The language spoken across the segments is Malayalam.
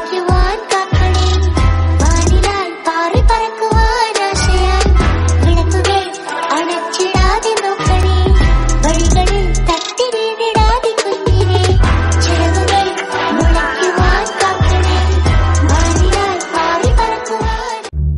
മുളയ്ക്കുവാൻ കാക്കണേ വാനിലായി പാറി പറക്കുവാൻ ആശയായി വിളക്കുകൾ അണച്ചിടാതെ നോക്കണേ വഴികളിൽ തട്ടി വീണിടാതെ കുഞ്ഞിനെ ചിറകുകൾ മുളയ്ക്കുവാൻ കാക്കണേ വാനിലായി പാറി പറക്കുവാൻ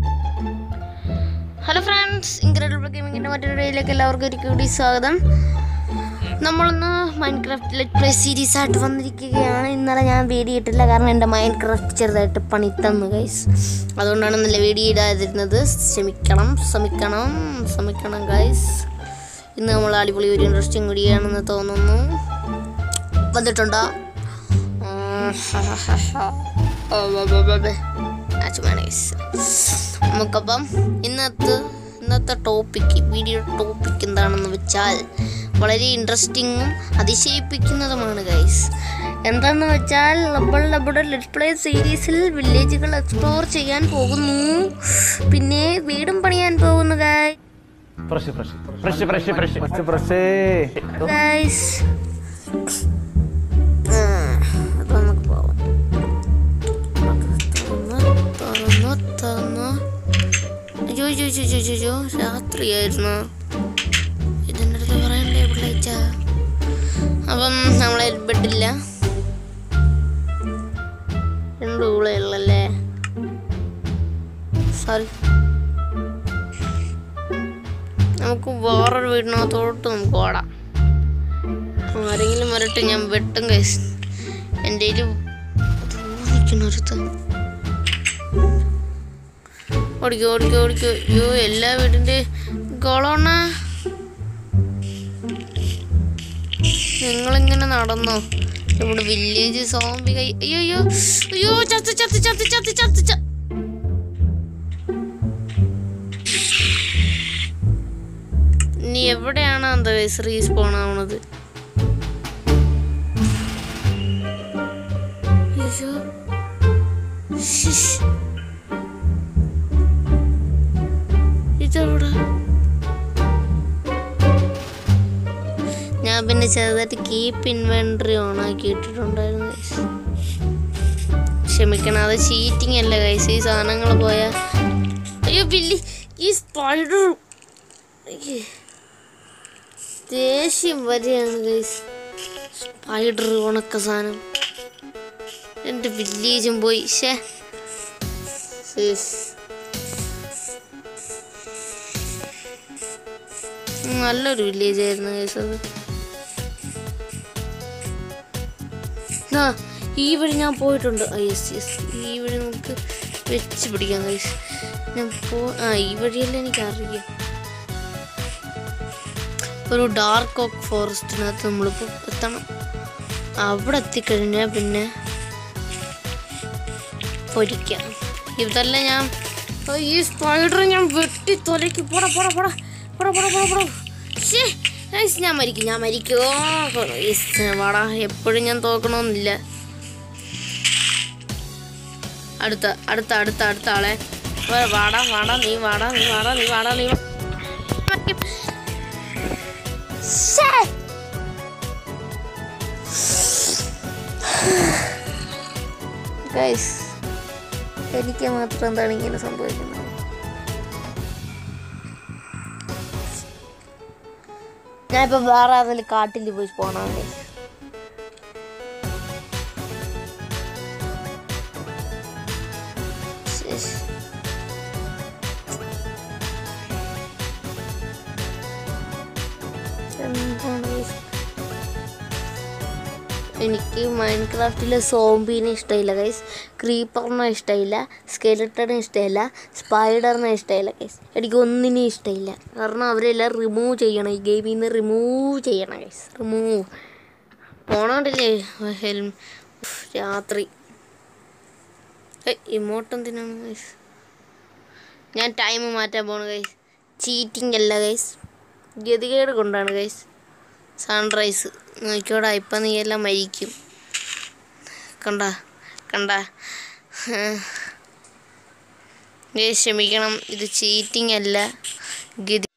ഹലോ ഫ്രണ്ട്സ് ഇൻക്രെഡിബിൾ ഗെയിമിങ്ങിൻ്റെ മറ്റൊരു വീഡിയോയിലേക്ക് എല്ലാവർക്കും ഒരിക്കൽ കൂടി സ്വാഗതം നമ്മളൊന്ന് Minecraft let play series ആയിട്ട് വന്നിരിക്കുകയാണ് ഇന്നലെ ഞാൻ വീഡിയോ ഇട്ടില്ല കാരണം എൻ്റെ മൈൻഡ് ക്രാഫ്റ്റ് ചെറുതായിട്ട് പണി തന്നു ഗൈസ് അതുകൊണ്ടാണ് ഇന്നലെ വീഡിയോ ഇടാതിരുന്നത് ക്ഷമിക്കണം ശ്രമിക്കണം ശ്രമിക്കണം ഗൈസ് ഇന്ന് നമ്മൾ അടിപൊളി ഒരു ഇൻട്രസ്റ്റിംഗ് വീഡിയോ ആണെന്ന് തോന്നുന്നു വന്നിട്ടുണ്ടോ ഉം, ഹ, ഹ, ഹ, ഹ. ഓ, ബ, ബ, ബ, ബ. ആ, ചുമ്മാ guys. നമുക്കപ്പം ഇന്നത്തെ ഇന്നത്തെ ടോപ്പിക്ക് വീഡിയോ ടോപ്പിക് എന്താണെന്ന് വെച്ചാൽ വളരെ ഇൻട്രസ്റ്റിങ്ങും അതിശയിപ്പിക്കുന്നതുമാണ് ഗൈസ് എന്താണെന്ന് വെച്ചാൽ നമ്മൾ നമ്മുടെ ലെറ്റ് പ്ലേ സീരീസിൽ വില്ലേജുകൾ എക്സ്പ്ലോർ ചെയ്യാൻ പോകുന്നു പിന്നെ വീടും പണിയാൻ പോകുന്നു guy fresh fresh fresh fresh fresh fresh fresh guys അപ്പൊ നമുക്ക് പോവാം തുറന്ന് തുറന്ന് തുറന്ന് അയ്യോ അയ്യോ അയ്യോ അയ്യോ അയ്യോ രാത്രിയായിരുന്നു ഇതിൻ്റെ അടുത്ത് പറയണ്ടേ പിള്ളേച്ച അപ്പം നമ്മളെ ബെഡില്ല രണ്ട് ഊളേ ഉള്ളല്ലേ സോറി നമുക്ക് വേറൊരു വീടിനകത്തോട്ട് നമുക്ക് ഓടാം ആരെങ്കിലും വരട്ടെ ഞാൻ വെട്ടും കൈസ് എൻ്റെ നിൽക്കുന്നൊരുത്ത ഓടിക്കോ ഓടിക്കോ ഓടിക്കോ അയ്യോ എല്ലാ വീടിൻ്റെ ഗോളോണ നിങ്ങളിങ്ങനെ നടന്നോ ഇവിടെ വില്ലേജ് സോംബി കൈ അയ്യോ അയ്യോ അയ്യോ ചത്ത് ചത്ത് ചത്ത് ചത്ത് ചത്ത് ച ഇനി എവിടെയാണ് എന്താ റീസ്പോൺ ആവണത് അയ്യോ ശ്ശ്. ഇതെവിടെ ഞാൻ പിന്നെ ചെറുതായിട്ട് കീപ്പ് ഇൻവെൻട്രി ഓൺ ആക്കി ഇട്ടിട്ടുണ്ടായിരുന്നു guys. ക്ഷമിക്കണം അത് ചീറ്റിംഗ് അല്ല കൈസ് ഈ സാധനങ്ങൾ പോയ അയ്യോ ബില്ലി ഈ സ്പൈഡർ ദേഷ്യം വരെയാണ് ഗൈസ് സ്പൈഡർ ഉണക്ക സാധനം എൻ്റെ വില്ലേജും പോയി ഷേ നല്ലൊരു വില്ലേജ് ആയിരുന്നു ഗൈസ് അത് ആ ഈ വഴി ഞാൻ പോയിട്ടുണ്ട് യെസ് യെസ് ഈ വഴി നമുക്ക് വെച്ച് പിടിക്കാം ഗൈസ് ഞാൻ പോ ആ ഈ വഴിയെല്ലാം എനിക്കറിയാം ഒരു ഡാർക്ക് ഓക്ക് ഫോറസ്റ്റിനകത്ത് നമ്മളിപ്പോൾ എത്തണം അവിടെ എത്തിക്കഴിഞ്ഞാൽ പിന്നെ പൊരിക്കാം ഇതെല്ലാം ഞാൻ ഓ, ഈ സ്പൈഡർ ഞാൻ വെട്ടി തൊലയ്ക്ക് പോടാ പോടാ പോടാ പോടാ പോടാ പോടാ പോടാ ശ്ശേ, ഗയ്സ്, ഞാൻ മരിക്കും ഞാൻ മരിക്കുമോ വാടാ എപ്പോഴും ഞാൻ തോക്കണമെന്നില്ല അടുത്ത അടുത്ത അടുത്ത അടുത്ത ആളെ വാ, വാടാ വാടാ നീ വാടാ നീ വാടാ നീ വാടാ നീ വാ. ശ്ശേ. ഗൈസ് എനിക്ക് മാത്രം എന്താണ് ഇങ്ങനെ സംഭവിക്കുന്നത് ഞാനിപ്പോ വേറെ ഏതെങ്കിലും കാട്ടിൽ പോയി പോണം guys. ശ്ശ്. എന്താണ് guys? എനിക്ക് മൈൻഡ് ക്രാഫ്റ്റിലെ സോംബീനെ ഇഷ്ടമില്ല ഗൈസ് ക്രീപ്പറിനെ ഇഷ്ടമില്ല സ്കെലട്ടനെ ഇഷ്ടമില്ല സ്പൈഡറിനെ ഇഷ്ടമില്ല ഗൈസ് എനിക്ക് ഒന്നിനും ഇഷ്ടമില്ല കാരണം അവരെല്ലാം റിമൂവ് ചെയ്യണം ഈ ഗെയിമിൽ നിന്ന് റിമൂവ് ചെയ്യണം ഗൈസ് റിമൂവ് പോണോണ്ടില്ലേ ഹെൽം രാത്രി ഇമോട്ട് എന്തിനാണ് ഗൈസ് ഞാൻ ടൈം മാറ്റാൻ പോണു ഗൈസ് ചീറ്റിംഗ് അല്ല ഗൈസ് ഗതികേട് കൊണ്ടാണ് ഗൈസ് സൺറൈസ് നോക്കിയോടാ ഇപ്പം നീ എല്ലാം മരിക്കും കണ്ട കണ്ട ഗൈസ് ക്ഷമിക്കണം ഇത് ചീറ്റിംഗ് അല്ല ഗതി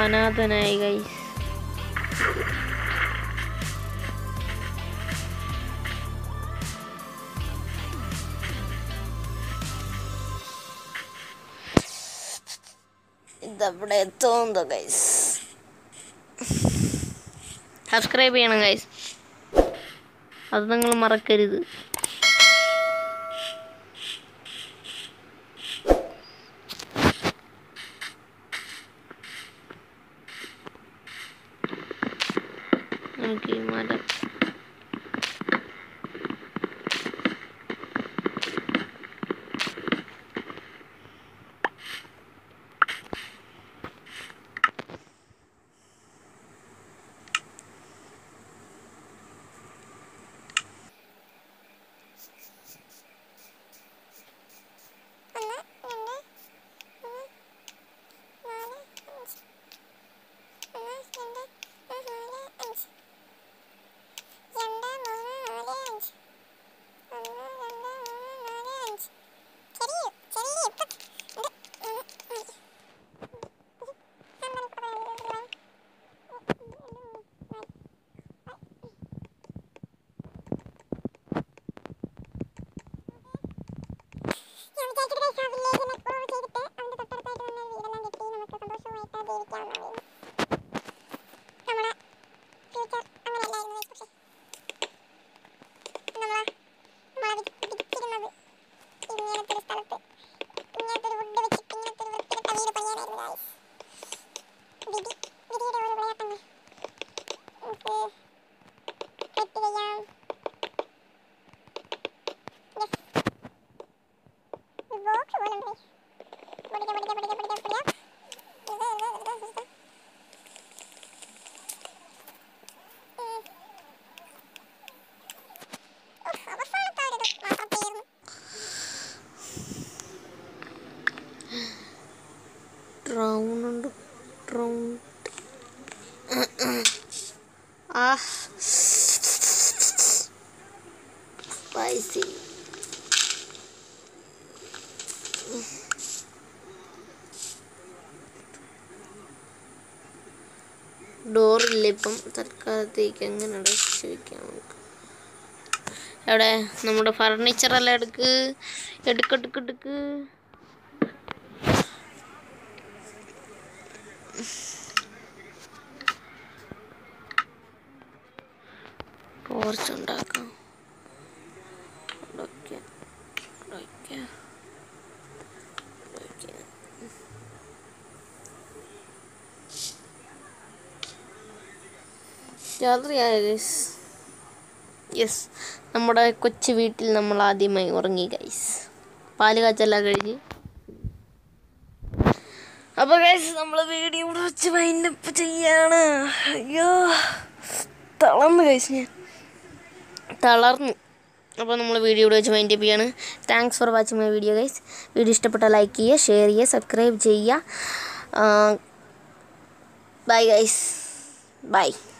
അനാഥനായി ഗൈസ് ഇതവിടെ എത്തുമെന്തോ ഗൈസ് സബ്സ്ക്രൈബ് ചെയ്യണം ഗൈസ് അത് നിങ്ങൾ മറക്കരുത് നമുക്ക് ഈ മരം റൗണ്ട് ഉണ്ട് റൗണ്ട് ആ സ്പൈസി ഡോറില്ല ഇപ്പം തൽക്കാലത്തേക്ക് എങ്ങനെ അടച്ചു വെക്കാം നമുക്ക് എവിടെ നമ്മുടെ ഫർണിച്ചറെല്ലാം എടുക്ക് എടുക്കെടുക്ക് എടുക്ക് പോർച്ച് ഉണ്ടാക്കാം അതൊക്കെ അതൊക്കെ അതൊക്കെ രാത്രിയായ യെസ് നമ്മുടെ കൊച്ചു വീട്ടിൽ നമ്മൾ ആദ്യമായി ഉറങ്ങി ഗൈസ് പാല് കാച്ചെല്ലാം കഴിഞ്ഞ് അപ്പോൾ ഗൈസ് നമ്മൾ വീഡിയോ ഇവിടെ വെച്ച് വൈൻഡപ്പ് ചെയ്യാണ് അയ്യോ തളർന്നു ഗൈസ് ഞാൻ തളർന്നു അപ്പോൾ നമ്മൾ വീഡിയോ ഇവിടെ വെച്ച് വൈൻഡപ്പ് ചെയ്യാണ് thanks for watching my video guys video ഇഷ്ടപ്പെട്ടാൽ ലൈക്ക് ചെയ്യുക ഷെയർ ചെയ്യുക സബ്സ്ക്രൈബ് ചെയ്യുക ബൈ ഗൈസ് ബൈ